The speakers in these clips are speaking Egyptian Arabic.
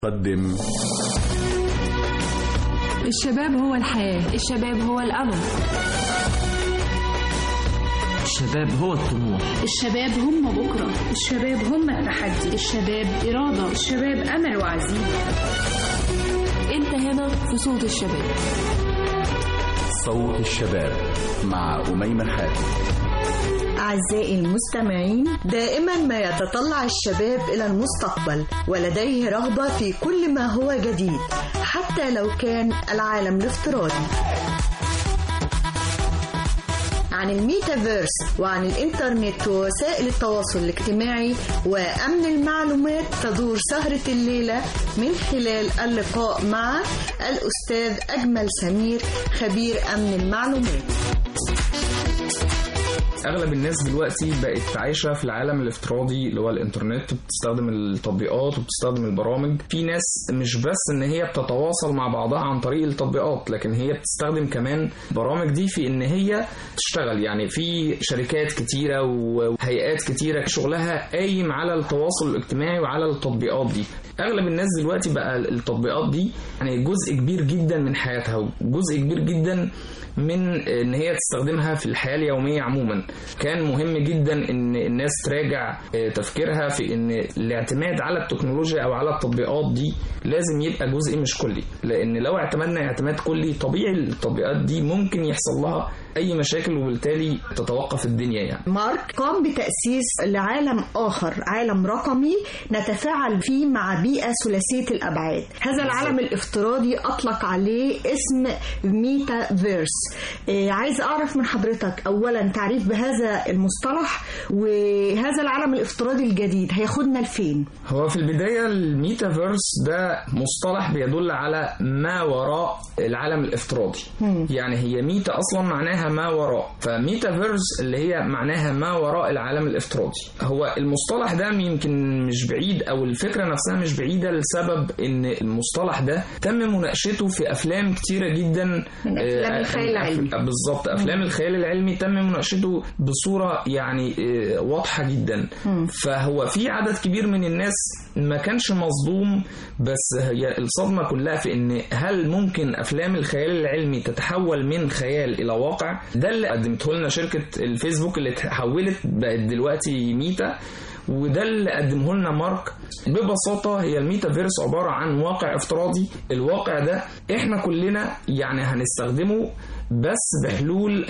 قدم الشباب هو الحياة الشباب هو الأمل الشباب هو الطموح الشباب هم بكرة الشباب هم التحدي الشباب إرادة الشباب أمل وعزيمة أنت هنا في صوت الشباب صوت الشباب مع أميمة خالد أعزائي المستمعين دائما ما يتطلع الشباب إلى المستقبل ولديه رغبة في كل ما هو جديد حتى لو كان العالم الافتراضي عن الميتافيرس وعن الإنترنت ووسائل التواصل الاجتماعي وأمن المعلومات تدور سهرة الليلة من خلال اللقاء مع الأستاذ أجمل سمير خبير أمن المعلومات اغلب الناس دلوقتي بقت عايشه في العالم الافتراضي اللي هو الانترنت وبتستخدم التطبيقات وبتستخدم البرامج في ناس مش بس ان هي بتتواصل مع بعضها عن طريق التطبيقات لكن هي بتستخدم كمان برامج دي في ان هي تشتغل يعني في شركات كتيره وهيئات كتيره شغلها قايم على التواصل الاجتماعي وعلى التطبيقات دي اغلب الناس دلوقتي بقى التطبيقات دي يعني جزء كبير جدا من حياتها وجزء كبير جدا من ان هي تستخدمها في الحياه اليوميه عموما كان مهم جدا ان الناس تراجع تفكيرها في ان الاعتماد على التكنولوجيا او على التطبيقات دي لازم يبقى جزء مش كلي لان لو اعتمدنا اعتماد كلي طبيعي التطبيقات دي ممكن يحصل لها اي مشاكل وبالتالي تتوقف الدنيا يعني مارك قام بتأسيس لعالم آخر عالم رقمي نتفاعل فيه مع بيئة ثلاثية الأبعاد هذا العالم الافتراضي أطلق عليه اسم ميتافيرس إيه عايز أعرف من حضرتك أولا تعريف بهذا المصطلح وهذا العالم الافتراضي الجديد هياخدنا لفين هو في البداية الميتافيرس ده مصطلح بيدل على ما وراء العالم الافتراضي مم. يعني هي ميتا أصلا معناها ما وراء فميتافيرس اللي هي معناها ما وراء العالم الافتراضي هو المصطلح ده يمكن مش بعيد او الفكره نفسها مش بعيده لسبب ان المصطلح ده تم مناقشته في افلام كتيره جدا من أفلام الخيال العلمي. بالظبط افلام الخيال العلمي تم مناقشته بصوره يعني آه، واضحه جدا مم. فهو في عدد كبير من الناس ما كانش مصدوم بس هي الصدمه كلها في ان هل ممكن افلام الخيال العلمي تتحول من خيال الى واقع ده اللي قدمته لنا شركه الفيسبوك اللي تحولت بقت دلوقتي ميتا وده اللي قدمه لنا مارك ببساطة هي الميتافيرس عبارة عن واقع افتراضي الواقع ده احنا كلنا يعني هنستخدمه بس بحلول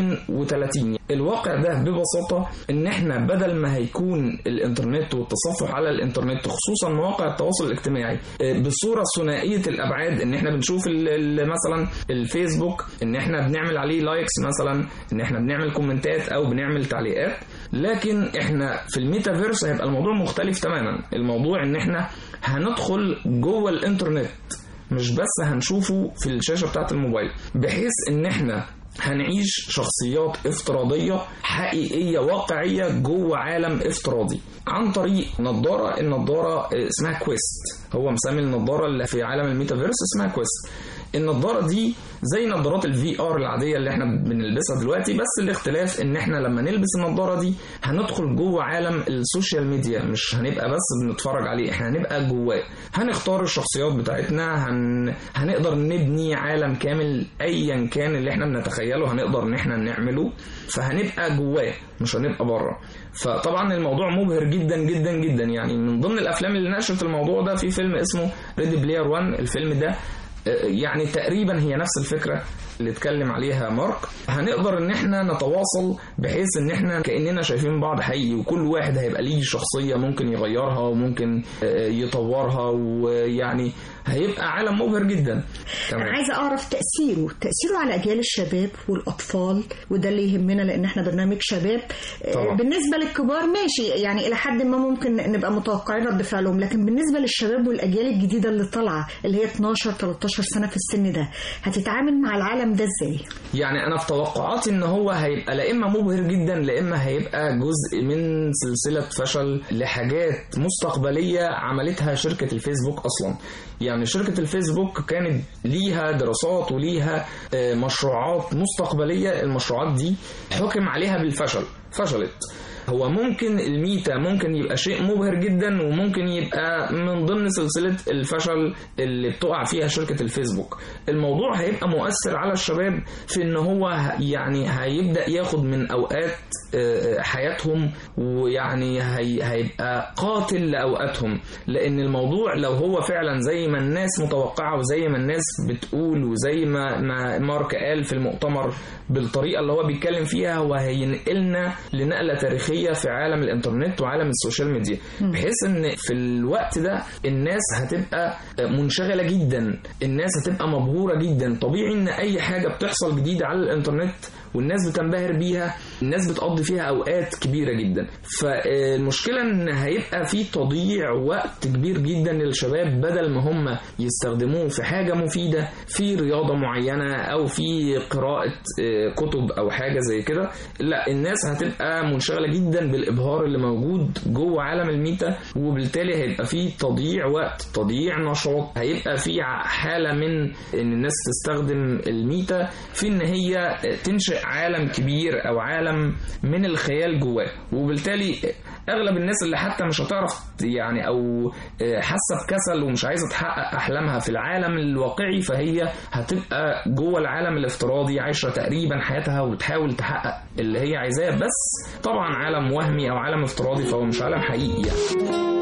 2030 الواقع ده ببساطة ان احنا بدل ما هيكون الانترنت والتصفح على الانترنت خصوصا مواقع التواصل الاجتماعي آه، بصورة ثنائية الابعاد ان احنا بنشوف ال- ال- مثلا الفيسبوك ان احنا بنعمل عليه لايكس مثلا ان احنا بنعمل كومنتات او بنعمل تعليقات لكن احنا في الميتافيرس هيبقى الموضوع مختلف تماما الموضوع ان احنا هندخل جوه الانترنت مش بس هنشوفه في الشاشة بتاعت الموبايل بحيث ان احنا هنعيش شخصيات افتراضية حقيقية واقعية جوه عالم افتراضي عن طريق نظارة النظارة اسمها كويست هو مسمي النظارة اللي في عالم الميتافيرس اسمها كويست النظارة دي زي نظارات الفي ار العادية اللي احنا بنلبسها دلوقتي بس الاختلاف ان احنا لما نلبس النظارة دي هندخل جوه عالم السوشيال ميديا مش هنبقى بس بنتفرج عليه احنا هنبقى جواه هنختار الشخصيات بتاعتنا هن... هنقدر نبني عالم كامل ايا كان اللي احنا بنتخيله هنقدر ان احنا نعمله فهنبقى جواه مش هنبقى بره فطبعا الموضوع مبهر جدا جدا جدا يعني من ضمن الافلام اللي ناقشت الموضوع ده في فيلم اسمه ريدي بلاير 1 الفيلم ده يعني تقريبا هي نفس الفكره اللي اتكلم عليها مارك هنقدر ان احنا نتواصل بحيث ان احنا كاننا شايفين بعض حقيقي وكل واحد هيبقى ليه شخصيه ممكن يغيرها وممكن آه، يطورها ويعني هيبقى عالم مبهر جدا أنا تمام عايزة أعرف تأثيره تأثيره على أجيال الشباب والأطفال وده اللي يهمنا لأن احنا برنامج شباب آه، طبعا. بالنسبة للكبار ماشي يعني إلى حد ما ممكن نبقى متوقعين رد فعلهم لكن بالنسبة للشباب والأجيال الجديدة اللي طالعة اللي هي 12 13 سنة في السن ده هتتعامل مع العالم ده إزاي؟ يعني انا في توقعاتي ان هو هيبقى لا اما مبهر جدا لا اما هيبقى جزء من سلسله فشل لحاجات مستقبليه عملتها شركه الفيسبوك اصلا يعني شركه الفيسبوك كانت ليها دراسات وليها آه، مشروعات مستقبليه المشروعات دي حكم عليها بالفشل فشلت هو ممكن الميتا ممكن يبقى شيء مبهر جدا وممكن يبقى من ضمن سلسله الفشل اللي بتقع فيها شركه الفيسبوك الموضوع هيبقى مؤثر على الشباب في ان هو يعني هيبدا ياخد من اوقات حياتهم ويعني هي هيبقى قاتل لاوقاتهم لان الموضوع لو هو فعلا زي ما الناس متوقعه وزي ما الناس بتقول وزي ما ما مارك قال في المؤتمر بالطريقه اللي هو بيتكلم فيها هو هينقلنا لنقله تاريخيه في عالم الانترنت وعالم السوشيال ميديا بحيث ان في الوقت ده الناس هتبقى منشغله جدا الناس هتبقى مبهوره جدا طبيعي ان اي حاجه بتحصل جديده على الانترنت والناس بتنبهر بيها الناس بتقضي فيها اوقات كبيره جدا فالمشكله ان هيبقى في تضييع وقت كبير جدا للشباب بدل ما هم يستخدموه في حاجه مفيده في رياضه معينه او في قراءه كتب او حاجه زي كده لا الناس هتبقى منشغله جدا بالابهار اللي موجود جوه عالم الميتا وبالتالي هيبقى في تضييع وقت تضييع نشاط هيبقى في حاله من ان الناس تستخدم الميتا في ان هي تنشئ عالم كبير او عالم من الخيال جواه وبالتالي اغلب الناس اللي حتى مش هتعرف يعني او حاسه بكسل ومش عايزه تحقق احلامها في العالم الواقعي فهي هتبقى جوه العالم الافتراضي عايشه تقريبا حياتها وبتحاول تحقق اللي هي عايزاه بس طبعا عالم وهمي او عالم افتراضي فهو مش عالم حقيقي يعني.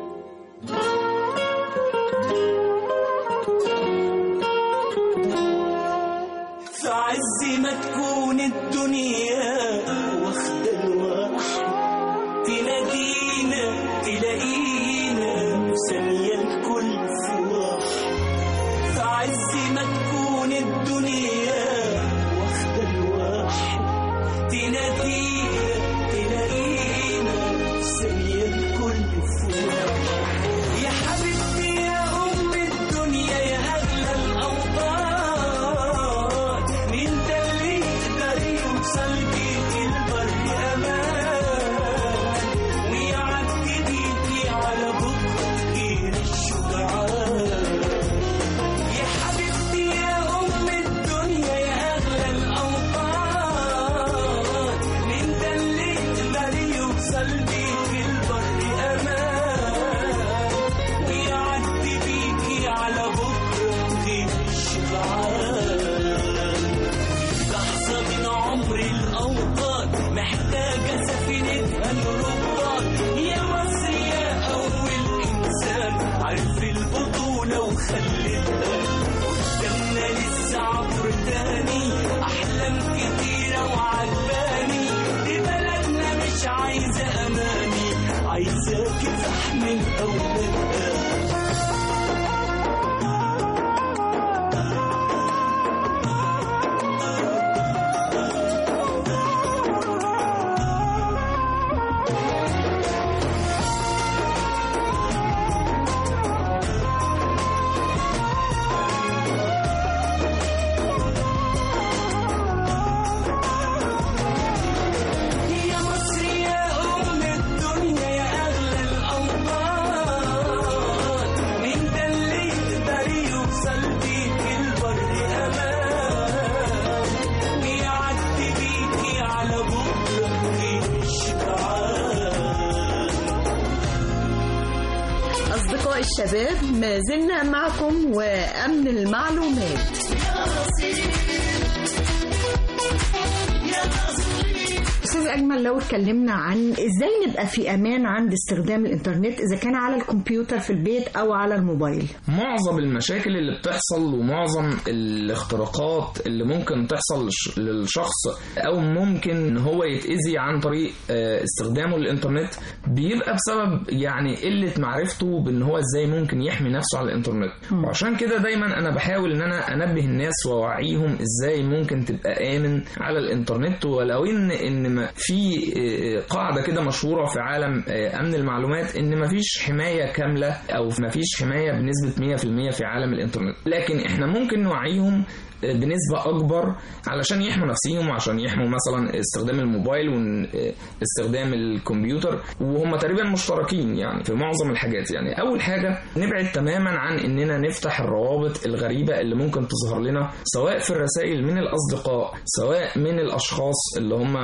عز ما تكون الدنيا واخدة الواحد تنادينا تلاقينا ثانية الكل في واحد في عز ما تكون الدنيا واخدة الواحد تنادينا تلاقينا ثانية الكل في واحد يا حبيبتي يا أم الدنيا يا أغلى الأوطان مين ده اللي يقدر يوصل بيك البر أمان ويعدي بيكي على بكرة غير الشجعان يا حبيبتي يا أم الدنيا يا أغلى الأوطان مين ده اللي يقدر يوصل بيك البر أمان ويعدي بيكي على بكرة غير الشجعان لحظة من عمر الأوقات محتاجة سفينتها الرباط يا مصر يا أول إنسان عرف البطولة وخلتها قدامنا لسه عبر تاني أحلام كتيرة وعجباني دي بلدنا مش عايزة أماني عايزاك تحمل أولادها يا مصر يا أم الدنيا يا أغلى الأوطان مين ده اللي يقدر يوصل بيك البر أمان ويعدي بيكي على بكرة غير الشجعان أصدقاء الشباب ما زلنا معكم وأمن المعلومات أستاذ أجمل لو اتكلمنا عن إزاي نبقى في أمان عند استخدام الإنترنت إذا كان على الكمبيوتر في البيت أو على الموبايل معظم المشاكل اللي بتحصل ومعظم الاختراقات اللي ممكن تحصل للش- للشخص او ممكن ان هو يتأذي عن طريق آه، استخدامه للانترنت بيبقى بسبب يعني قلة معرفته بان هو ازاي ممكن يحمي نفسه على الانترنت وعشان كده دايما انا بحاول ان انا انبه الناس واوعيهم ازاي ممكن تبقى امن على الانترنت ولو ان ان ما في آه، قاعدة كده مشهورة في عالم آه، امن المعلومات ان ما فيش حماية كاملة او ما فيش حماية بنسبة 100% في عالم الانترنت لكن احنا ممكن نوعيهم بنسبة أكبر علشان يحموا نفسهم وعشان يحموا مثلا استخدام الموبايل واستخدام الكمبيوتر وهم تقريبا مشتركين يعني في معظم الحاجات يعني أول حاجة نبعد تماما عن إننا نفتح الروابط الغريبة اللي ممكن تظهر لنا سواء في الرسائل من الأصدقاء سواء من الأشخاص اللي هم ما نعرفهم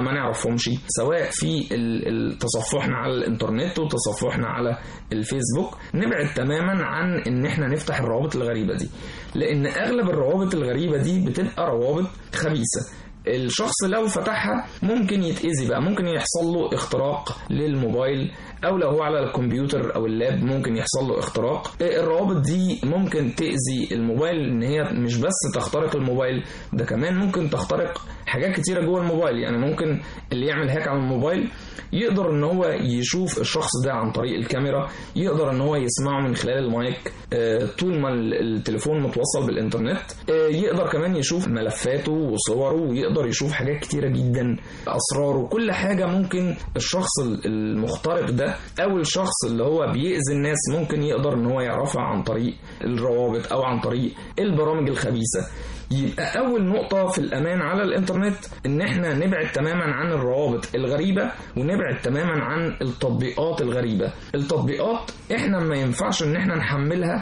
نعرفهمش سواء في ال- ال- تصفحنا على الانترنت وتصفحنا على الفيسبوك نبعد تماما عن ان احنا نفتح الروابط الغريبه دي لان اغلب الروابط الغريبه دي بتبقى روابط خبيثه الشخص لو فتحها ممكن يتأذي بقى ممكن يحصل له اختراق للموبايل او لو هو على الكمبيوتر او اللاب ممكن يحصل له اختراق الروابط دي ممكن تأذي الموبايل ان هي مش بس تخترق الموبايل ده كمان ممكن تخترق حاجات كتيرة جوه الموبايل يعني ممكن اللي يعمل هاك على الموبايل يقدر ان هو يشوف الشخص ده عن طريق الكاميرا يقدر ان هو يسمعه من خلال المايك آه، طول ما ال- التليفون متوصل بالانترنت آه، يقدر كمان يشوف ملفاته وصوره ويقدر يشوف حاجات كتيرة جدا اسراره كل حاجة ممكن الشخص ال- المخترق ده او الشخص اللي هو بيأذي الناس ممكن يقدر ان هو يعرفها عن طريق الروابط او عن طريق البرامج الخبيثة يبقى أول نقطة في الأمان على الإنترنت إن إحنا نبعد تماما عن الروابط الغريبة ونبعد تماما عن التطبيقات الغريبة التطبيقات إحنا ما ينفعش إن إحنا نحملها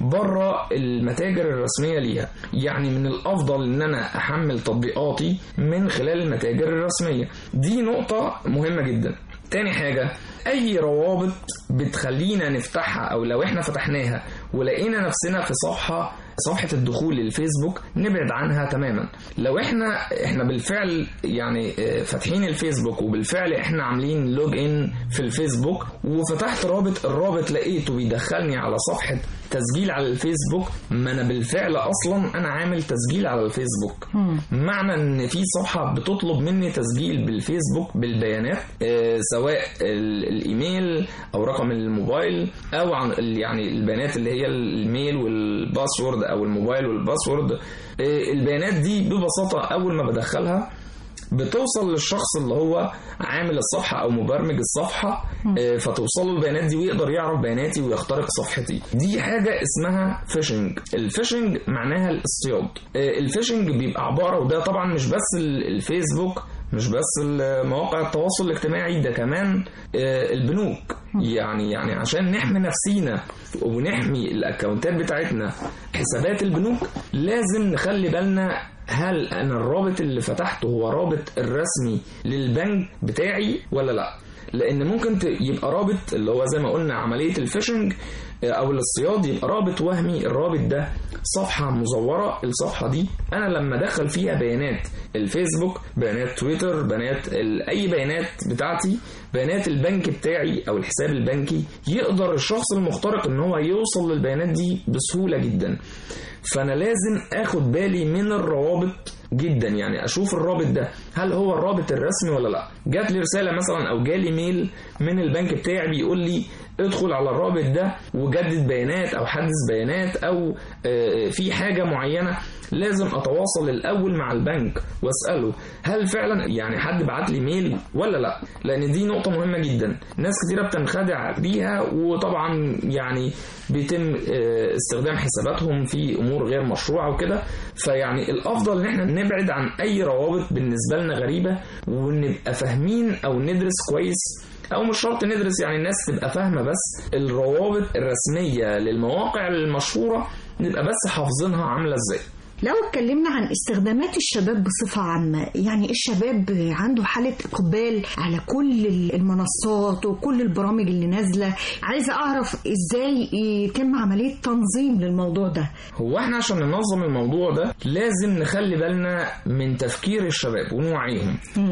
بره المتاجر الرسمية ليها يعني من الأفضل إن أنا أحمل تطبيقاتي من خلال المتاجر الرسمية دي نقطة مهمة جدا تاني حاجة أي روابط بتخلينا نفتحها أو لو إحنا فتحناها ولقينا نفسنا في صفحة صفحة الدخول للفيسبوك نبعد عنها تماما لو احنا احنا بالفعل يعني اه، فاتحين الفيسبوك وبالفعل احنا عاملين لوج ان في الفيسبوك وفتحت رابط الرابط لقيته بيدخلني على صفحة تسجيل على الفيسبوك ما انا بالفعل اصلا انا عامل تسجيل على الفيسبوك معنى ان في صفحة بتطلب مني تسجيل بالفيسبوك بالبيانات اه، سواء ال- الايميل او رقم الموبايل او عن ال- يعني البيانات اللي هي الميل والباسورد او الموبايل والباسورد اه، البيانات دي ببساطة اول ما بدخلها بتوصل للشخص اللي هو عامل الصفحة أو مبرمج الصفحة آه، فتوصل له البيانات دي ويقدر يعرف بياناتي ويخترق صفحتي دي حاجة اسمها فيشنج الفيشنج معناها الاصطياد آه، الفيشنج بيبقى عبارة وده طبعا مش بس ال- الفيسبوك مش بس ال- مواقع التواصل الاجتماعي ده كمان آه، البنوك يعني يعني عشان نحمي نفسينا ونحمي الاكونتات بتاعتنا حسابات البنوك لازم نخلي بالنا هل انا الرابط اللي فتحته هو رابط الرسمي للبنك بتاعي ولا لا لان ممكن ت- يبقى رابط اللي هو زي ما قلنا عمليه الفيشنج آه، او الاصطياد يبقى رابط وهمي الرابط ده صفحه مزوره الصفحه دي انا لما ادخل فيها بيانات الفيسبوك بيانات تويتر بيانات ال- اي بيانات بتاعتي بيانات البنك بتاعي او الحساب البنكي يقدر الشخص المخترق ان هو يوصل للبيانات دي بسهوله جدا فانا لازم اخد بالي من الروابط جدا يعني اشوف الرابط ده هل هو الرابط الرسمي ولا لا جات لي رساله مثلا او جالي ميل من البنك بتاعي بيقول لي ادخل على الرابط ده وجدد بيانات او حدث بيانات او آه، في حاجه معينه لازم اتواصل الاول مع البنك واساله هل فعلا يعني حد بعت لي ميل ولا لا لان دي نقطه مهمه جدا ناس كتيره بتنخدع بيها وطبعا يعني بيتم آه، استخدام حساباتهم في امور غير مشروعه وكده فيعني الافضل ان احنا نبعد عن اي روابط بالنسبه لنا غريبه ونبقى فاهمين او ندرس كويس او مش شرط ندرس يعني الناس تبقى فاهمه بس الروابط الرسميه للمواقع المشهوره نبقى بس حافظينها عامله ازاي لو اتكلمنا عن استخدامات الشباب بصفة عامة يعني الشباب عنده حالة إقبال على كل المنصات وكل البرامج اللي نازلة عايزة أعرف إزاي يتم عملية تنظيم للموضوع ده هو احنا عشان ننظم الموضوع ده لازم نخلي بالنا من تفكير الشباب ونوعيهم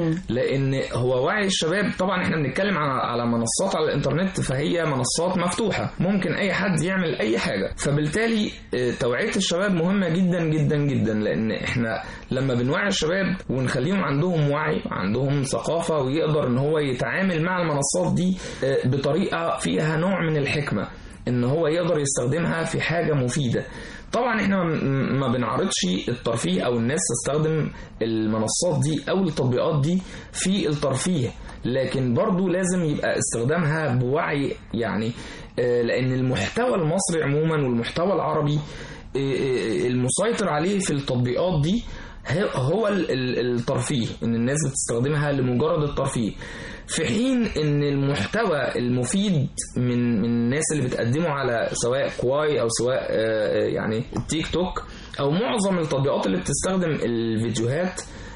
لان هو وعي الشباب طبعا احنا بنتكلم على على منصات على الانترنت فهي منصات مفتوحه ممكن اي حد يعمل اي حاجه فبالتالي اه، توعيه الشباب مهمه جدا جدا جدا لان احنا لما بنوعي الشباب ونخليهم عندهم وعي عندهم ثقافه ويقدر ان هو يتعامل مع المنصات دي اه، بطريقه فيها نوع من الحكمه ان هو يقدر يستخدمها في حاجه مفيده طبعا احنا م- ما بنعرضش الترفيه او الناس تستخدم المنصات دي او التطبيقات دي في الترفيه لكن برضو لازم يبقى استخدامها بوعي يعني آه، لان المحتوى المصري عموما والمحتوى العربي آه، آه، المسيطر عليه في التطبيقات دي ه- هو ال- ال- الترفيه ان الناس بتستخدمها لمجرد الترفيه في حين ان المحتوى المفيد من من الناس اللي بتقدمه على سواء كواي او سواء آه، آه، يعني التيك توك او معظم التطبيقات اللي بتستخدم الفيديوهات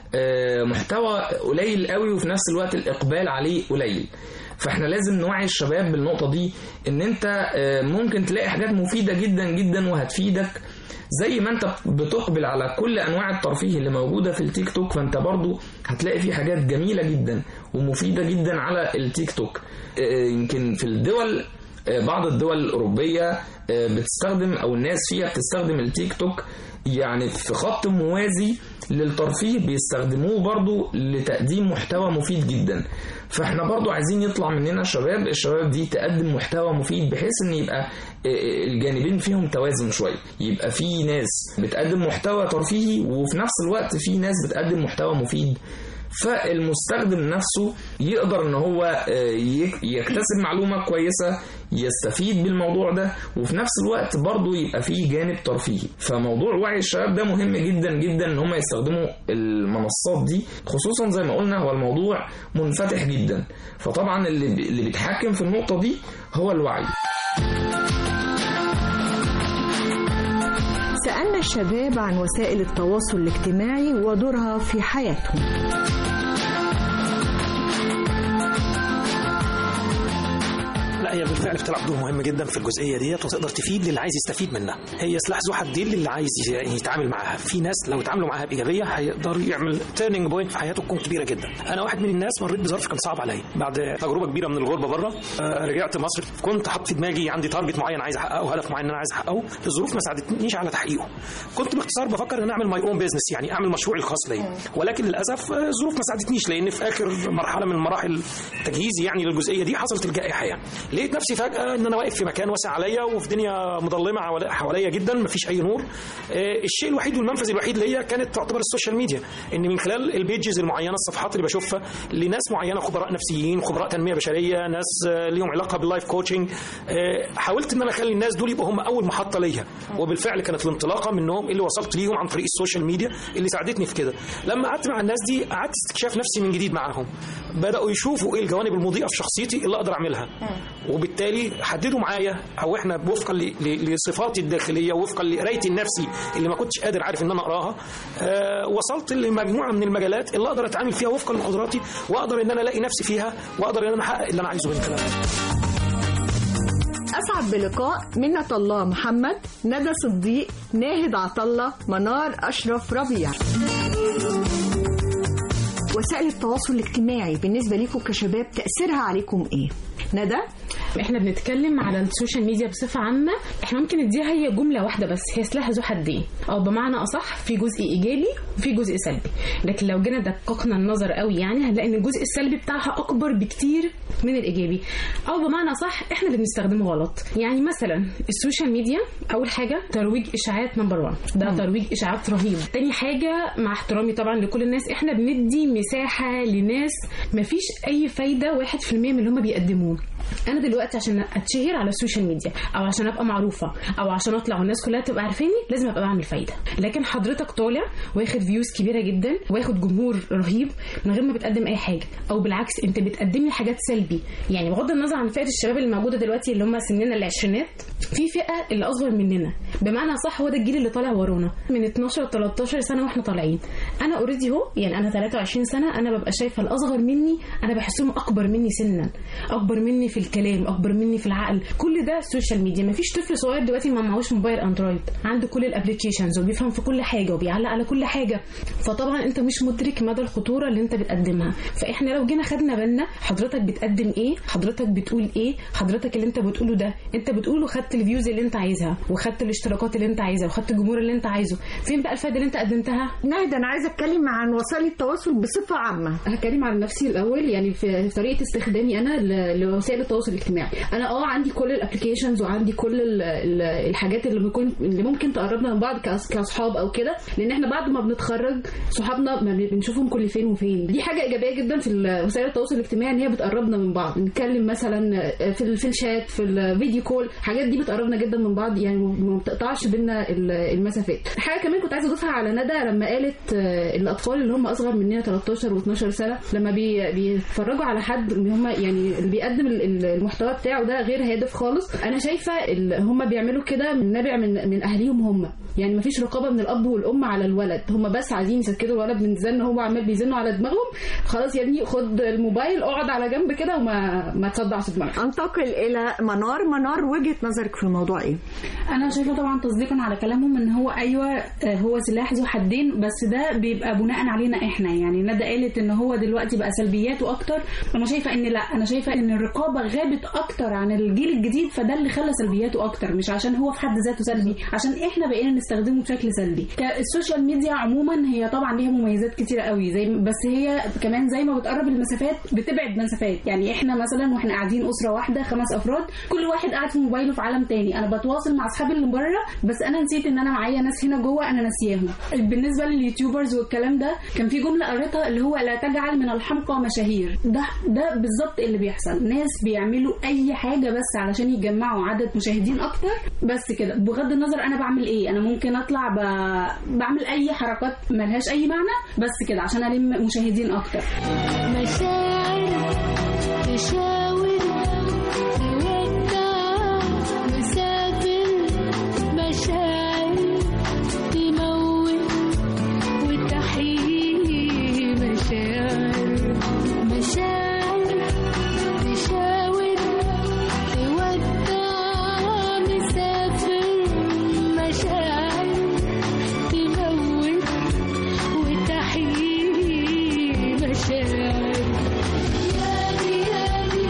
آه، محتوى قليل قوي وفي نفس الوقت الاقبال عليه قليل فاحنا لازم نوعي الشباب بالنقطه دي ان انت آه، ممكن تلاقي حاجات مفيده جدا جدا وهتفيدك زي ما انت بتقبل على كل انواع الترفيه اللي موجوده في التيك توك فانت برضو هتلاقي في حاجات جميله جدا ومفيده جدا على التيك توك آه، يمكن في الدول آه، بعض الدول الاوروبيه آه، بتستخدم او الناس فيها بتستخدم التيك توك يعني في خط موازي للترفيه بيستخدموه برضو لتقديم محتوى مفيد جدا فاحنا برضو عايزين يطلع مننا شباب الشباب دي تقدم محتوى مفيد بحيث ان يبقى آه، الجانبين فيهم توازن شوية يبقى في ناس بتقدم محتوى ترفيهي وفي نفس الوقت في ناس بتقدم محتوى مفيد فالمستخدم نفسه يقدر ان هو آه، يك- يكتسب معلومة كويسة يستفيد بالموضوع ده وفي نفس الوقت برضه يبقى فيه جانب ترفيهي فموضوع وعي الشباب ده مهم جدا جدا ان هم يستخدموا المنصات دي خصوصا زي ما قلنا هو الموضوع منفتح جدا فطبعا اللي بي- اللي بيتحكم في النقطة دي هو الوعي سألنا الشباب عن وسائل التواصل الاجتماعي ودورها في حياتهم لا هي بالفعل بتلعب دور مهم جدا في الجزئيه ديت وتقدر تفيد للي عايز يستفيد منها هي سلاح ذو حدين للي عايز ي- يتعامل معاها في ناس لو اتعاملوا معاها بايجابيه هيقدر يعمل تيرنينج بوينت في حياته تكون كبيره جدا انا واحد من الناس مريت بظرف كان صعب عليا بعد تجربه كبيره من الغربه بره آه، رجعت مصر كنت حاطط في دماغي عندي تارجت معين عايز احققه هدف معين انا عايز احققه الظروف ما ساعدتنيش على تحقيقه كنت باختصار بفكر ان أنا اعمل ماي اون بيزنس يعني اعمل مشروعي الخاص ليا ولكن للاسف آه، الظروف ما ساعدتنيش لان في اخر مرحله من مراحل تجهيزي يعني للجزئيه دي حصلت الجائحه يعني لقيت نفسي فجاه ان انا واقف في مكان واسع عليا وفي دنيا مظلمه حوالي- حواليا جدا مفيش اي نور آه، الشيء الوحيد والمنفذ الوحيد ليا كانت تعتبر السوشيال ميديا ان من خلال البيجز المعينه الصفحات اللي بشوفها لناس معينه خبراء نفسيين خبراء تنميه بشريه ناس آه، ليهم علاقه باللايف كوتشنج آه، حاولت ان انا اخلي الناس دول يبقوا هم اول محطه ليا وبالفعل كانت الانطلاقه منهم اللي وصلت ليهم عن طريق السوشيال ميديا اللي ساعدتني في كده لما قعدت مع الناس دي قعدت استكشاف نفسي من جديد معاهم بداوا يشوفوا ايه الجوانب المضيئه في شخصيتي اللي اقدر اعملها وبالتالي حددوا معايا او احنا وفقا ل- ل- لصفاتي الداخليه وفقا لقرايتي النفسي اللي ما كنتش قادر عارف ان انا اقراها آه وصلت لمجموعه من المجالات اللي اقدر اتعامل فيها وفقا لقدراتي واقدر ان انا الاقي نفسي فيها واقدر ان انا احقق اللي انا عايزه من خلالها أسعد بلقاء منة الله محمد ندى صديق ناهد عطلة منار أشرف ربيع وسائل التواصل الاجتماعي بالنسبة لكم كشباب تأثيرها عليكم إيه؟ ندى احنا بنتكلم على السوشيال ميديا بصفه عامه احنا ممكن نديها هي جمله واحده بس هي سلاح ذو حدين او بمعنى اصح في جزء ايجابي وفي جزء سلبي لكن لو جينا دققنا النظر قوي يعني هنلاقي ان الجزء السلبي بتاعها اكبر بكتير من الايجابي او بمعنى صح احنا اللي بنستخدمه غلط يعني مثلا السوشيال ميديا اول حاجه ترويج اشاعات نمبر 1 ده ترويج اشاعات رهيب تاني حاجه مع احترامي طبعا لكل الناس احنا بندي مساحه لناس مفيش اي فايده 1% من اللي هم بيقدموه انا دلوقتي عشان اتشهر على السوشيال ميديا او عشان ابقى معروفه او عشان اطلع والناس كلها تبقى عارفاني لازم ابقى بعمل فايده لكن حضرتك طالع واخد فيوز كبيره جدا واخد جمهور رهيب من غير ما بتقدم اي حاجه او بالعكس انت بتقدم لي حاجات سلبي يعني بغض النظر عن فئه الشباب اللي موجوده دلوقتي اللي هم سننا العشرينات في فئه اللي اصغر مننا بمعنى صح هو ده الجيل اللي طالع ورانا من 12 ل 13 سنه واحنا طالعين انا اوريدي اهو يعني انا 23 سنه انا ببقى شايفه الاصغر مني انا بحسهم اكبر مني سنا اكبر مني في الكلام اكبر مني في العقل كل ده السوشيال ميديا مفيش طفل صغير دلوقتي ما معهوش موبايل اندرويد عنده كل الابلكيشنز وبيفهم في كل حاجه وبيعلق على كل حاجه فطبعا انت مش مدرك مدى الخطوره اللي انت بتقدمها فاحنا لو جينا خدنا بالنا حضرتك بتقدم ايه حضرتك بتقول ايه حضرتك اللي انت بتقوله ده انت بتقوله خدت الفيوز اللي انت عايزها وخدت الاشتراكات اللي انت عايزها وخدت الجمهور اللي انت عايزه فين بقى الفايده اللي انت قدمتها ناهد أنا عايزة أتكلم عن وسائل التواصل بصفة عامة هتكلم عن نفسي الاول يعني في في طريقه استخدامي انا ل- لوسائل التواصل الاجتماعي انا اه عندي كل الابلكيشنز وعندي كل ال- ال- الحاجات اللي ممكن اللي ممكن تقربنا من بعض كأص- كاصحاب او كده لان احنا بعد ما بنتخرج صحابنا ما بن- بنشوفهم كل فين وفين دي حاجه ايجابيه جدا في ال- وسائل التواصل الاجتماعي ان هي بتقربنا من بعض نتكلم مثلا في ال- في الشات في الفيديو كول الحاجات دي بتقربنا جدا من بعض يعني ما بتقطعش بينا ال- المسافات حاجه كمان كنت عايزه اضيفها على ندى لما قالت آه، الاطفال اللي هم اصغر مننا 13 و12 سنه لما بي بيتفرجوا على حد ان هم يعني اللي بيقدم ال- المحتوى بتاعه ده غير هادف خالص انا شايفه هم بيعملوا كده من نابع من من اهاليهم هم يعني مفيش رقابه من الاب والام على الولد هم بس عايزين يسكتوا الولد من زن هو عمال بيزنوا على دماغهم خلاص يا ابني خد الموبايل اقعد على جنب كده وما ما تصدعش دماغك انتقل الى منار منار وجهه نظرك في الموضوع ايه انا شايفه طبعا تصديقا على كلامهم ان هو ايوه آه، هو سلاح ذو حدين بس ده بيبقى بناء علينا احنا يعني ندى قالت ان هو دلوقتي بقى سلبياته اكتر انا شايفه ان لا انا شايفه ان الرقابه غابت اكتر عن الجيل الجديد فده اللي خلى سلبياته اكتر مش عشان هو في حد ذاته سلبي عشان احنا بقينا نستخدمه بشكل سلبي ك- السوشيال ميديا عموما هي طبعا ليها مميزات كتيره قوي زي بس هي كمان زي ما بتقرب المسافات بتبعد مسافات يعني احنا مثلا واحنا قاعدين اسره واحده خمس افراد كل واحد قاعد في موبايله في عالم تاني انا بتواصل مع اصحابي اللي بره بس انا نسيت ان انا معايا ناس هنا جوه انا ناسياهم بالنسبه لليوتيوبرز والكلام ده كان في جمله قريتها اللي هو لا تجعل من الحمقى مشاهير ده ده بالظبط اللي بيحصل ناس بيعملوا اي حاجه بس علشان يجمعوا عدد مشاهدين اكتر بس كده بغض النظر انا بعمل ايه انا ممكن اطلع ب... بعمل اي حركات ملهاش اي معنى بس كده عشان الم مشاهدين اكتر مشاعر تشاور تودع مسافر مشاعر تموت وتحيي مشاعر مشاعر تشاور تودع مسافر مشاعر تموت وتحيي مشاعر يا دي يا دي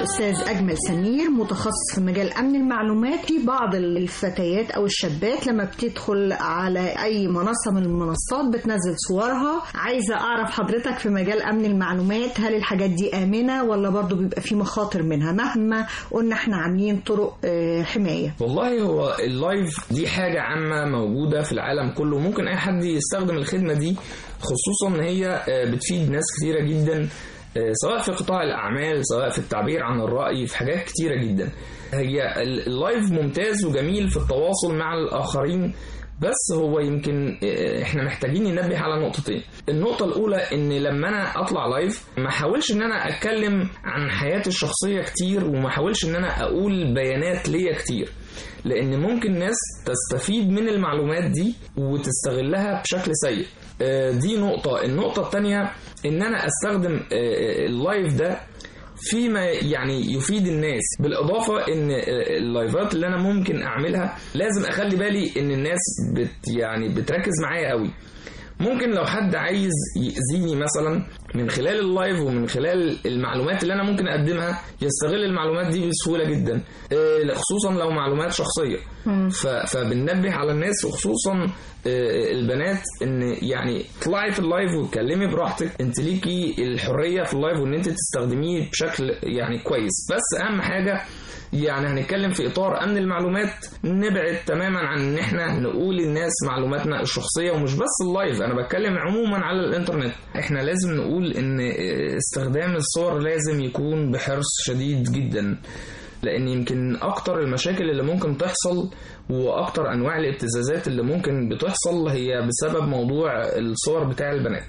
الأستاذ أجمل سمير متخصص في مجال أمن المعلومات في بعض الفتيات أو الشابات لما بتدخل على أي منصة من المنصات بتنزل صورها عايزة أعرف حضرتك في مجال أمن المعلومات هل الحاجات دي آمنة ولا برضو بيبقى في مخاطر منها مهما قلنا احنا عاملين طرق آه، حماية والله هو اللايف دي حاجة عامة موجودة في العالم كله ممكن أي حد يستخدم الخدمة دي خصوصا إن هي آه، بتفيد ناس كتيرة جدا آه، سواء في قطاع الأعمال سواء في التعبير عن الرأي في حاجات كتيرة جدا هي ال- اللايف ممتاز وجميل في التواصل مع الآخرين بس هو يمكن آه، احنا محتاجين ننبه على نقطتين النقطة الأولى إن لما أنا أطلع لايف ما حاولش إن أنا أتكلم عن حياتي الشخصية كتير وما حاولش إن أنا أقول بيانات ليا كتير لأن ممكن ناس تستفيد من المعلومات دي وتستغلها بشكل سيء آه، دي نقطة النقطة التانية إن أنا أستخدم آه، آه، اللايف ده فيما يعني يفيد الناس بالإضافة إن آه، اللايفات اللي أنا ممكن أعملها لازم أخلي بالي إن الناس بت يعني بتركز معايا قوي ممكن لو حد عايز يأذيني مثلا من خلال اللايف ومن خلال المعلومات اللي انا ممكن اقدمها يستغل المعلومات دي بسهوله جدا آه، خصوصا لو معلومات شخصيه ف- فبننبه على الناس وخصوصا آه، البنات ان يعني اطلعي في اللايف واتكلمي براحتك انت ليكي الحريه في اللايف وان انت تستخدميه بشكل يعني كويس بس اهم حاجه يعني هنتكلم في اطار امن المعلومات نبعد تماما عن ان احنا نقول للناس معلوماتنا الشخصيه ومش بس اللايف انا بتكلم عموما على الانترنت احنا لازم نقول ان استخدام الصور لازم يكون بحرص شديد جدا لان يمكن اكتر المشاكل اللي ممكن تحصل واكتر انواع الابتزازات اللي ممكن بتحصل هي بسبب موضوع الصور بتاع البنات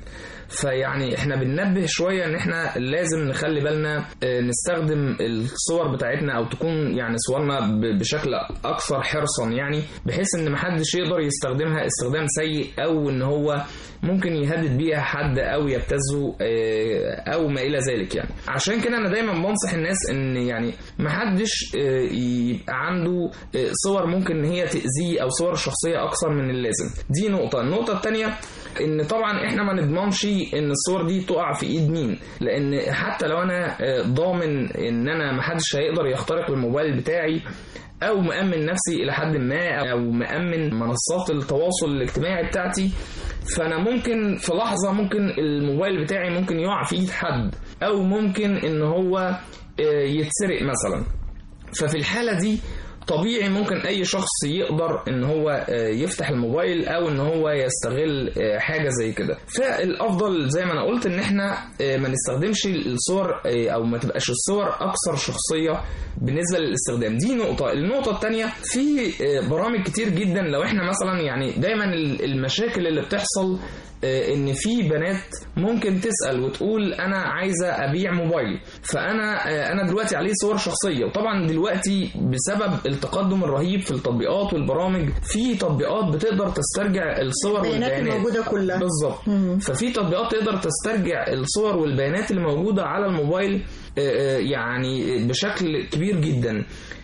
فيعني احنا بننبه شويه ان احنا لازم نخلي بالنا آه، نستخدم الصور بتاعتنا او تكون يعني صورنا ب- بشكل اكثر حرصا يعني بحيث ان محدش يقدر يستخدمها استخدام سيء او ان هو ممكن يهدد بيها حد او يبتزه آه، او ما الى ذلك يعني عشان كده انا دايما بنصح الناس ان يعني محدش آه، يبقى عنده آه، صور ممكن ان هي تاذيه او صور شخصيه اكثر من اللازم دي نقطه النقطه الثانيه ان طبعا احنا ما نضمنش ان الصور دي تقع في ايد مين لان حتى لو انا آه، ضامن ان انا محدش هيقدر يخترق الموبايل بتاعي او مأمن نفسي الى حد ما او مأمن منصات التواصل الاجتماعي بتاعتي فانا ممكن في لحظه ممكن الموبايل بتاعي ممكن يقع في ايد حد او ممكن ان هو آه، يتسرق مثلا ففي الحالة دي طبيعي ممكن اي شخص يقدر ان هو آه، يفتح الموبايل او ان هو يستغل آه، حاجه زي كده فالافضل زي ما انا قلت ان احنا آه، ما نستخدمش الصور آه، او ما تبقاش الصور اكثر شخصيه بالنسبه للاستخدام دي نقطه النقطه الثانيه في آه، برامج كتير جدا لو احنا مثلا يعني دايما ال- المشاكل اللي بتحصل آه، ان في بنات ممكن تسال وتقول انا عايزه ابيع موبايلي فانا آه، انا دلوقتي عليه صور شخصيه وطبعا دلوقتي بسبب التقدم الرهيب في التطبيقات والبرامج في تطبيقات بتقدر تسترجع الصور البيانات والبيانات الموجودة كلها. بالظبط ففي تطبيقات تقدر تسترجع الصور والبيانات اللي موجوده على الموبايل آه، آه، يعني بشكل كبير جدا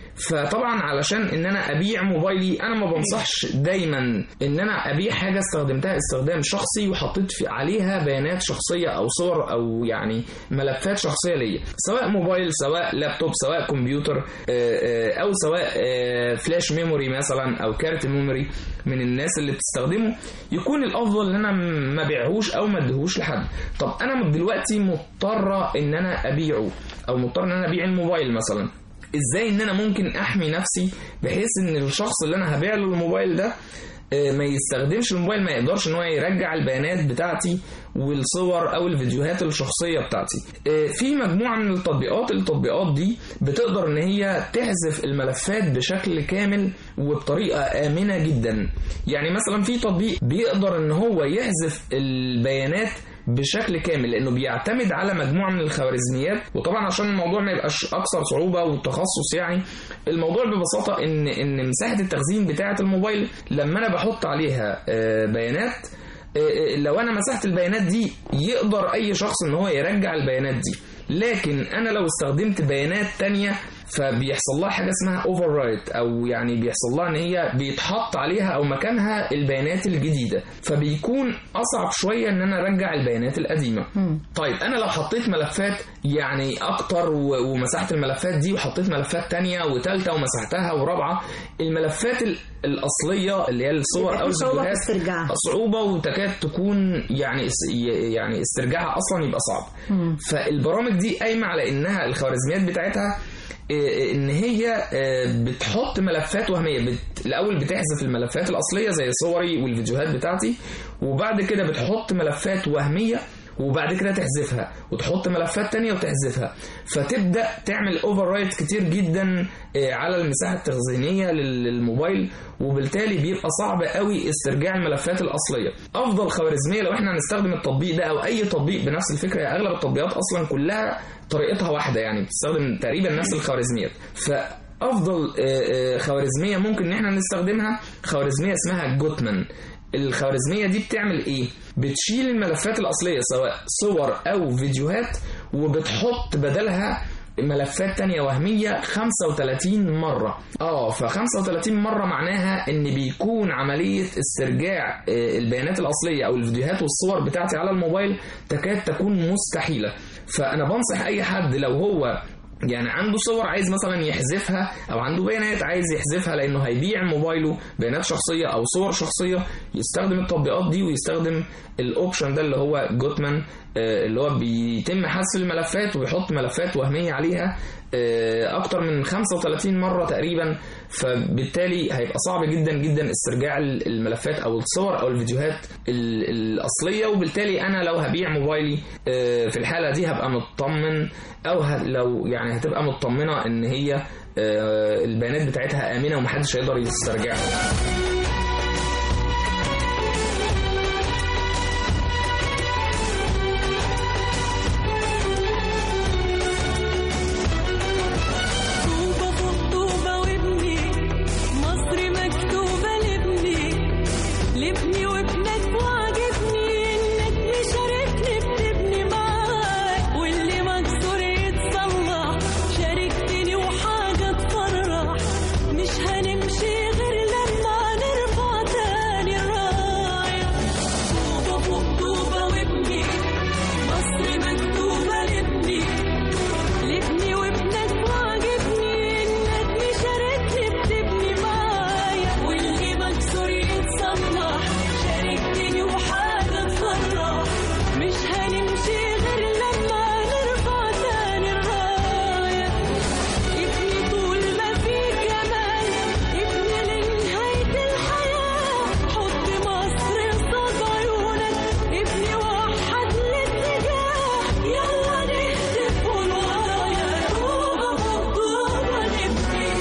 فطبعا علشان ان انا ابيع موبايلي انا ما بنصحش دايما ان انا ابيع حاجه استخدمتها استخدام شخصي وحطيت في عليها بيانات شخصيه او صور او يعني ملفات شخصيه ليا سواء موبايل سواء لابتوب سواء كمبيوتر آه، آه، او سواء آه، فلاش ميموري مثلا او كارت ميموري من الناس اللي بتستخدمه يكون الافضل ان انا ما بيعهوش او ما اديهوش لحد طب انا دلوقتي مضطره ان انا ابيعه او مضطر ان انا ابيع الموبايل مثلا ازاي ان انا ممكن احمي نفسي بحيث ان الشخص اللي انا هبيع له الموبايل ده آه، ما يستخدمش الموبايل ما يقدرش ان هو يرجع البيانات بتاعتي والصور او الفيديوهات الشخصيه بتاعتي آه، في مجموعه من التطبيقات التطبيقات دي بتقدر ان هي تحذف الملفات بشكل كامل وبطريقه امنه جدا يعني مثلا في تطبيق بيقدر ان هو يحذف البيانات بشكل كامل لانه بيعتمد على مجموعه من الخوارزميات وطبعا عشان الموضوع ما يبقاش اكثر صعوبه والتخصص يعني الموضوع ببساطه ان ان مساحه التخزين بتاعه الموبايل لما انا بحط عليها آه، بيانات آه، لو انا مسحت البيانات دي يقدر اي شخص ان هو يرجع البيانات دي لكن انا لو استخدمت بيانات تانية فبيحصل لها حاجه اسمها اوفر رايت او يعني بيحصل لها ان هي بيتحط عليها او مكانها البيانات الجديده فبيكون اصعب شويه ان انا ارجع البيانات القديمه طيب انا لو حطيت ملفات يعني اكتر و- ومسحت الملفات دي وحطيت ملفات تانية وتالتة ومسحتها ورابعه الملفات ال- الاصليه اللي هي الصور او في صعوبة الفيديوهات في استرجاعها. صعوبه وتكاد تكون يعني اس- يعني استرجاعها اصلا يبقى صعب فالبرامج دي قايمه على انها الخوارزميات بتاعتها إيه، ان هي آه، بتحط ملفات وهميه بت... الاول بتحذف الملفات الاصليه زي صوري والفيديوهات بتاعتي وبعد كده بتحط ملفات وهميه وبعد كده تحذفها وتحط ملفات تانية وتحذفها فتبدا تعمل اوفر رايت كتير جدا آه، على المساحه التخزينيه لل- للموبايل وبالتالي بيبقى صعب قوي استرجاع الملفات الاصليه افضل خوارزميه لو احنا هنستخدم التطبيق ده او اي تطبيق بنفس الفكره هي اغلب التطبيقات اصلا كلها طريقتها واحده يعني بتستخدم تقريبا نفس الخوارزميات فافضل آه، آه، خوارزميه ممكن ان احنا نستخدمها خوارزميه اسمها جوتمان الخوارزميه دي بتعمل ايه بتشيل الملفات الاصليه سواء صور او فيديوهات وبتحط بدلها ملفات تانية وهمية 35 مرة اه ف 35 مرة معناها ان بيكون عملية استرجاع آه، البيانات الاصلية او الفيديوهات والصور بتاعتي على الموبايل تكاد تكون مستحيلة فانا بنصح اي حد لو هو يعني عنده صور عايز مثلا يحذفها او عنده بيانات عايز يحذفها لانه هيبيع موبايله بيانات شخصيه او صور شخصيه يستخدم التطبيقات دي ويستخدم الاوبشن ده اللي هو جوتمان آه، اللي هو بيتم حذف الملفات ويحط ملفات وهميه عليها آه، اكتر من 35 مره تقريبا فبالتالي هيبقى صعب جدا جدا استرجاع الملفات او الصور او الفيديوهات ال- الاصليه وبالتالي انا لو هبيع موبايلي آه، في الحاله دي هبقى مطمن او ه- لو يعني هتبقى مطمنه ان هي آه، البيانات بتاعتها امنه ومحدش هيقدر يسترجعها طوبة فوق طوبة وابني مصر مكتوبة لابني لابني وابنك وعجبني انك مشاركني بتبني معاك واللي مكسور يتصلح شاركتني وحاجة تفرح مش هنمشي غير لما نرفع تاني الراية طوبة فوق طوبة وابني مصر مكتوبة لابني لابني وابنك وعجبني انك مشاركني بتبني معايا واللي مكسور يتصلح شاركتني وحاجه تفرح مش هنمشي غير لما نرفع تاني الرايه ابني طول ما في جمال ابني لنهايه الحياه حط مصر قصاد عيونك ابني وحد الاتجاه يلا نهتف والورايا طوبة فوق طوبة نبني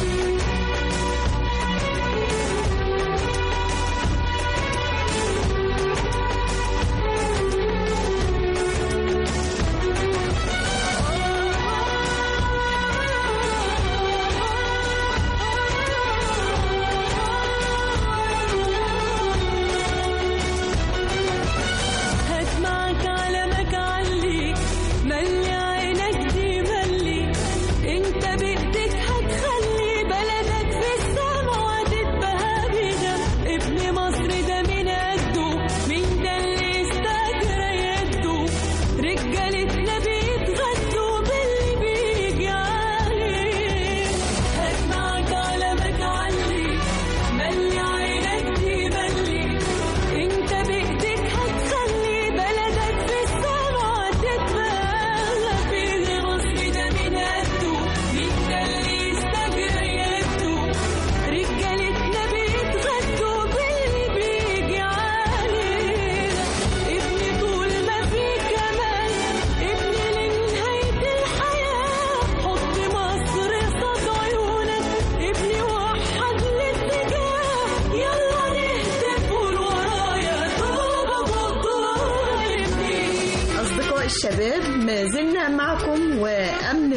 هات معاك علمك علي ملي عينك دي ملي انت بايدك هتخلي بلدك في السما وهتتبهى بينا ابن مصر ده من قده مين ده اللي يستجرى يده رجالتنا بيتغدوا باللي بيجي عليه هات معاك علمك علي ملي عينك دي ملي انت بايدك هتخلي بلدك في السما تتبلى في مصر ده من قده مين ده اللي يستجرى يده رجالتنا بيتغدوا باللي بيجي علينا ابني طول ما في كمال ابني لنهاية الحياة حط مصر قصاد عيونك ابني وحد الاتجاه يلا نهتف قول ورايا طوبة بطول ابني أصدقاء الشباب ما زلنا معكم وأمن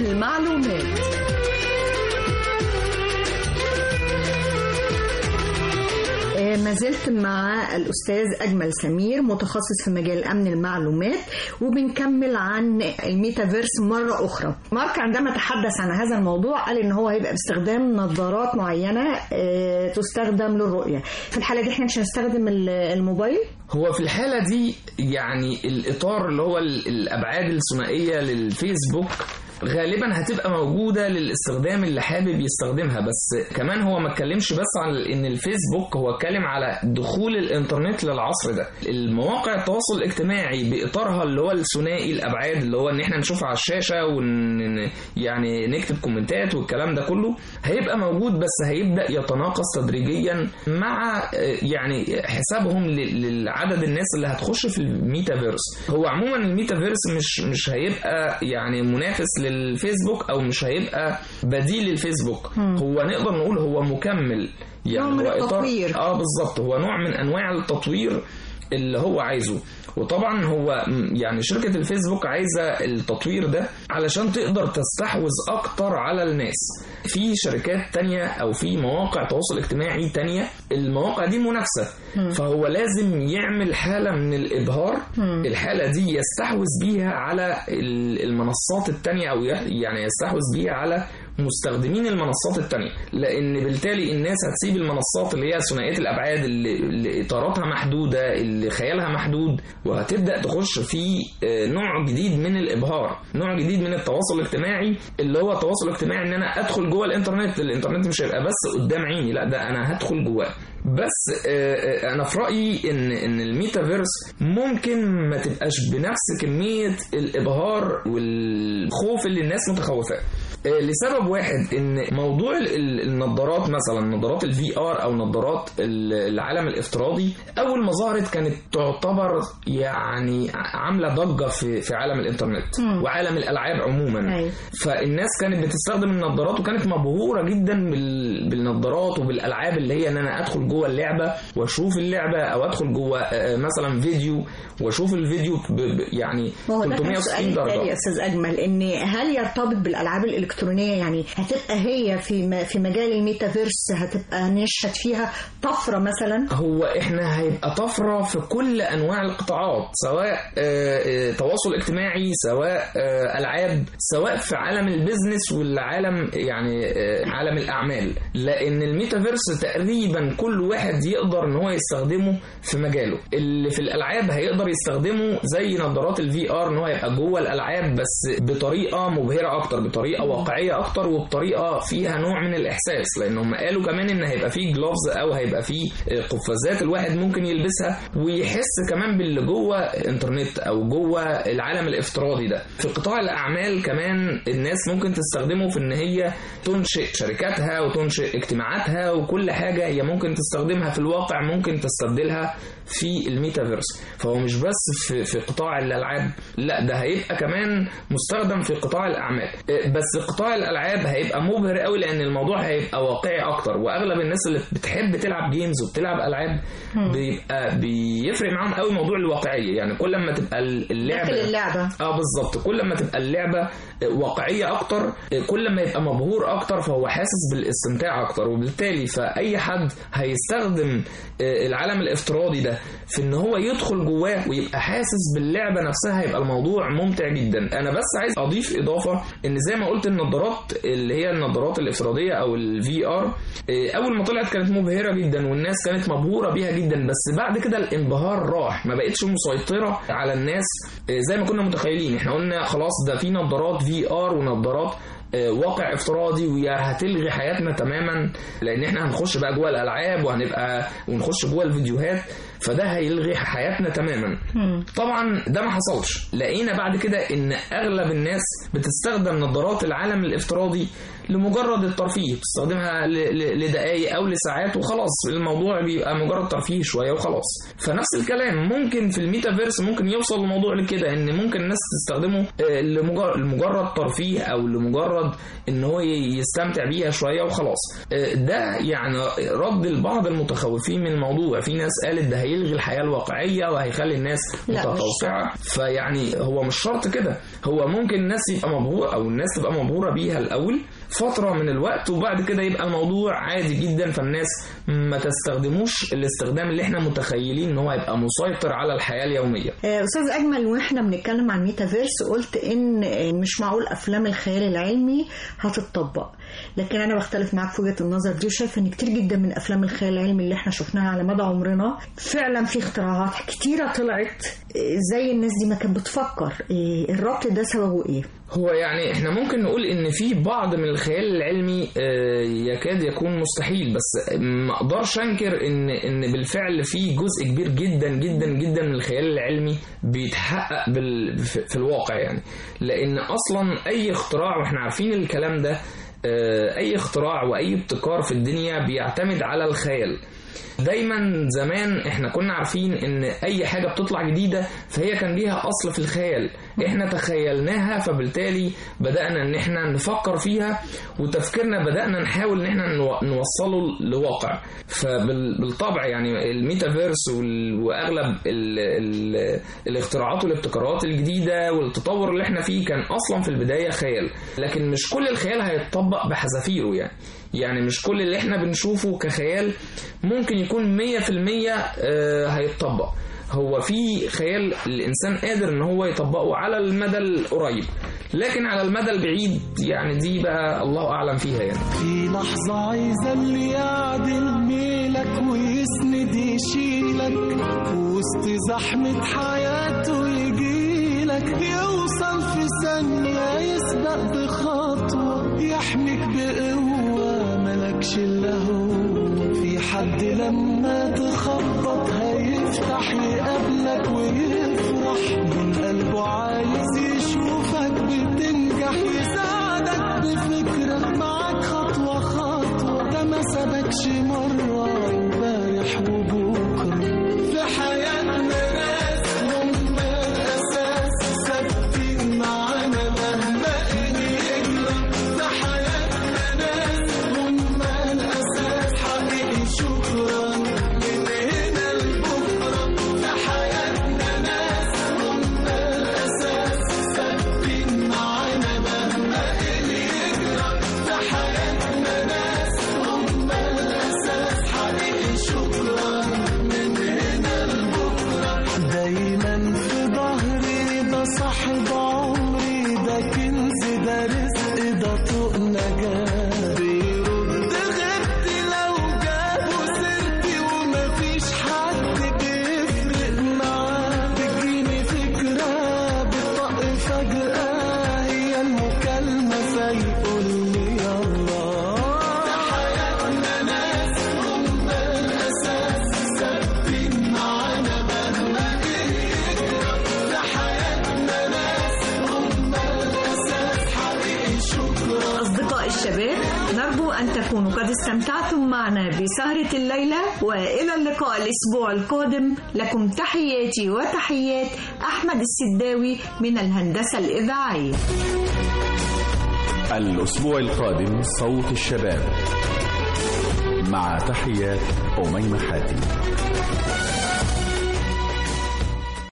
المعلومات آه، وما زلت مع الأستاذ أجمل سمير متخصص في مجال أمن المعلومات وبنكمل عن الميتافيرس مرة أخرى مارك عندما تحدث عن هذا الموضوع قال إن هو هيبقى باستخدام نظارات معينة آه، تستخدم للرؤية في الحالة دي احنا مش هنستخدم ال- الموبايل هو في الحالة دي يعني الإطار اللي هو ال- الأبعاد الثنائية للفيسبوك غالبا هتبقى موجودة للاستخدام اللي حابب يستخدمها بس كمان هو ما اتكلمش بس عن ان الفيسبوك هو اتكلم على دخول الانترنت للعصر ده المواقع التواصل الاجتماعي بإطارها اللي هو الثنائي الأبعاد اللي هو ان احنا نشوفها على الشاشة ون يعني نكتب كومنتات والكلام ده كله هيبقى موجود بس هيبدأ يتناقص تدريجيا مع آه، يعني حسابهم ل- لعدد الناس اللي هتخش في الميتافيرس هو عموما الميتافيرس مش مش هيبقى يعني منافس للفيسبوك او مش هيبقى بديل للفيسبوك مم. هو نقدر نقول هو مكمل يعني نوع من هو إطار- التطوير. اه بالظبط هو نوع من انواع التطوير اللي هو عايزه وطبعا هو م- يعني شركة الفيسبوك عايزة التطوير ده علشان تقدر تستحوذ أكتر على الناس في شركات تانية أو في مواقع تواصل اجتماعي تانية المواقع دي منافسة مم. فهو لازم يعمل حالة من الإبهار مم. الحالة دي يستحوذ بيها على ال- المنصات التانية أو يح- يعني يستحوذ بيها على مستخدمين المنصات التانية لأن بالتالي الناس هتسيب المنصات اللي هي ثنائية الأبعاد اللي, اللي إطاراتها محدودة اللي خيالها محدود وهتبدأ تخش في آه، نوع جديد من الإبهار نوع جديد من التواصل الاجتماعي اللي هو التواصل الاجتماعي إن أنا أدخل جوه الإنترنت الإنترنت مش هيبقى بس قدام عيني لا ده أنا هدخل جواه بس آه، آه، انا في رايي ان ان الميتافيرس ممكن ما تبقاش بنفس كميه الابهار والخوف اللي الناس متخوفاه آه، لسبب واحد ان موضوع ال- ال- النظارات مثلا نظارات الفي ار او نظارات ال- العالم الافتراضي اول ما ظهرت كانت تعتبر يعني عامله ضجه في في عالم الانترنت مم. وعالم الالعاب عموما أيوة. فالناس كانت بتستخدم النظارات وكانت مبهوره جدا بال... بالنظارات وبالالعاب اللي هي ان انا ادخل جوه اللعبه واشوف اللعبه او ادخل جوه آه، مثلا فيديو واشوف الفيديو ب... ب... يعني ما هو ده كان 360 سؤالي التالي يا درجه استاذ اجمل ان هل يرتبط بالالعاب الالكترونيه يعني هتبقى هي في م- في مجال الميتافيرس هتبقى نشهد فيها طفره مثلا هو احنا هيبقى طفره في كل انواع القطاعات سواء آه، آه، تواصل اجتماعي سواء آه، العاب سواء في عالم البيزنس والعالم يعني آه، عالم الاعمال لان الميتافيرس تقريبا كل واحد يقدر ان هو يستخدمه في مجاله اللي في الالعاب هيقدر يستخدمه زي نظارات الفي ار ان هو يبقى جوه الالعاب بس بطريقه مبهره اكتر بطريقه واقعيه اكتر وبطريقه فيها نوع من الاحساس لان هم قالوا كمان ان هيبقى فيه جلوفز او هيبقى فيه قفازات الواحد ممكن يلبسها ويحس كمان باللي جوه الانترنت او جوه العالم الافتراضي ده في قطاع الاعمال كمان الناس ممكن تستخدمه في ان هي تنشئ شركاتها وتنشئ اجتماعاتها وكل حاجه هي ممكن تستخدمها في الواقع ممكن تستبدلها في الميتافيرس فهو مش بس في في قطاع الالعاب لا ده هيبقى كمان مستخدم في قطاع الاعمال إيه، بس قطاع الالعاب هيبقى مبهر قوي لان الموضوع هيبقى واقعي اكتر واغلب الناس اللي بتحب تلعب جيمز وبتلعب العاب مم. بيبقى بيفرق معاهم قوي موضوع الواقعيه يعني كل ما تبقى اللعبه داخل اللعبه اه بالظبط كل ما تبقى اللعبه واقعيه اكتر كل ما يبقى مبهور اكتر فهو حاسس بالاستمتاع اكتر وبالتالي فاي حد هيستخدم آه، العالم الافتراضي ده في ان هو يدخل جواه ويبقى حاسس باللعبه نفسها هيبقى الموضوع ممتع جدا انا بس عايز اضيف اضافه ان زي ما قلت النظارات اللي هي النظارات الافتراضيه او الفي ار اول ما طلعت كانت مبهره جدا والناس كانت مبهوره بيها جدا بس بعد كده الانبهار راح ما بقتش مسيطره على الناس آه، زي ما كنا متخيلين احنا قلنا خلاص ده في نظارات في ار ونظارات آه، واقع افتراضي ويا هتلغي حياتنا تماما لان احنا هنخش بقى جوه الالعاب وهنبقى ونخش جوه الفيديوهات فده هيلغي حياتنا تماما طبعا ده ما حصلش لقينا بعد كده ان اغلب الناس بتستخدم نظارات العالم الافتراضي لمجرد الترفيه بتستخدمها ل- ل- لدقائق او لساعات وخلاص الموضوع بيبقى مجرد ترفيه شويه وخلاص فنفس الكلام ممكن في الميتافيرس ممكن يوصل الموضوع لكده ان ممكن الناس تستخدمه آه، لمجرد لمجرد ترفيه او لمجرد ان هو ي- يستمتع بيها شويه وخلاص آه، ده يعني رد لبعض المتخوفين من الموضوع في ناس قالت ده هيلغي الحياه الواقعيه وهيخلي الناس لا، مش متقوقعه فيعني هو مش شرط كده هو ممكن الناس يبقى مبهور او الناس تبقى مبهوره بيها الاول فتره من الوقت وبعد كده يبقى الموضوع عادي جدا فالناس ما تستخدموش الاستخدام اللي احنا متخيلين ان هو هيبقى مسيطر على الحياه اليوميه آه، استاذ اجمل واحنا بنتكلم عن ميتافيرس قلت ان آه، مش معقول افلام الخيال العلمي هتطبق لكن انا بختلف معاك في وجهه النظر دي وشايفه ان كتير جدا من افلام الخيال العلمي اللي احنا شفناها على مدى عمرنا فعلا في اختراعات كتيره طلعت آه، زي الناس دي ما كانت بتفكر آه، الربط ده سببه ايه هو يعني احنا ممكن نقول ان في بعض من الخيال العلمي آه، يكاد يكون مستحيل بس ما اقدرش انكر ان ان بالفعل في جزء كبير جدا جدا جدا من الخيال العلمي بيتحقق بال في في الواقع يعني لان اصلا اي اختراع واحنا عارفين الكلام ده آه، اي اختراع واي ابتكار في الدنيا بيعتمد على الخيال دايما زمان احنا كنا عارفين ان اي حاجه بتطلع جديده فهي كان ليها اصل في الخيال احنا تخيلناها فبالتالي بدانا ان احنا نفكر فيها وتفكيرنا بدانا نحاول ان احنا نو- نوصله لواقع فبالطبع يعني الميتافيرس وال- واغلب ال ال الاختراعات والابتكارات الجديده والتطور اللي احنا فيه كان اصلا في البدايه خيال لكن مش كل الخيال هيتطبق بحذافيره يعني يعني مش كل اللي احنا بنشوفه كخيال ممكن يكون 100% آه، هيتطبق هو في خيال الانسان قادر ان هو يطبقه على المدى القريب لكن على المدى البعيد يعني دي بقى الله اعلم فيها يعني في لحظة عايزة اللي يعدل ميلك ويسند يشيلك وسط زحمة حياته يجيلك يوصل في ثانية يسبق بخطوة يحميك بقوة ملكش إلا هو في حد لما تخبط هيفتح يقابلك ويفرح من قلبه عايز يشوفك بتنجح يساعدك بفكرة معاك خطوة خطوة ده ما سابكش مرة امبارح وبكرة في حياتنا ناس هم الأساس ثابتين معانا مهما إيه يجرى في حياتنا ناس هم الأساس حقيقي شكرا من هنا لبكرة في حياتنا ناس هم الأساس ثابتين معانا مهما إيه يجرى في حياتنا ناس هم الأساس حقيقي شكرا من هنا لبكرة دايما في ظهري ده صاحب عمري ده كنز ده رزق ده طوق نجاة بيرد غيرتي لو جابوا سيرتي ومفيش حد بيفرق معاه بتجيني فكرة بتطق فجأة هي المكالمة فيقول لي يلا في حياتنا ناس هم الأساس ثابتين معانا مهما يجرى في حياتنا ناس هم الأساس حقيقي شكرا أصدقاء الشباب نرجو أن تكونوا قد استمتعتم معنا بسهرة الليلة وإلى اللقاء الأسبوع القادم لكم تحياتي وتحيات أحمد السداوي من الهندسة الإذاعية الأسبوع القادم صوت الشباب مع تحيات أميمة حاتم